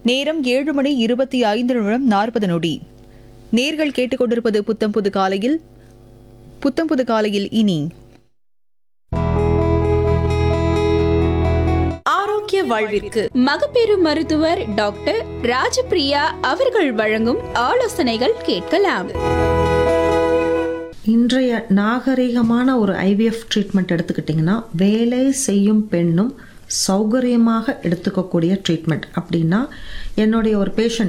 நேரம் ஏழு மணி இருபத்தி ஐந்து நிமிடம் நாற்பது நொடி நேர்கள் கேட்டுக்கொண்டிருப்பது புத்தம் புது காலையில் புத்தம் புது காலையில் இனி ஆரோக்கிய வாழ்விற்கு மகப்பேறு மருத்துவர் டாக்டர் ராஜபிரியா அவர்கள் வழங்கும் ஆலோசனைகள் கேட்கலாம் இன்றைய நாகரிகமான ஒரு ஐவிஎஃப் ட்ரீட்மெண்ட் எடுத்துக்கிட்டிங்கன்னா வேலை செய்யும் பெண்ணும் சௌகரியமாக எடுத்துக்கக்கூடிய ட்ரீட்மெண்ட் அப்படின்னா என்னுடைய ஒரு பேஷண்ட்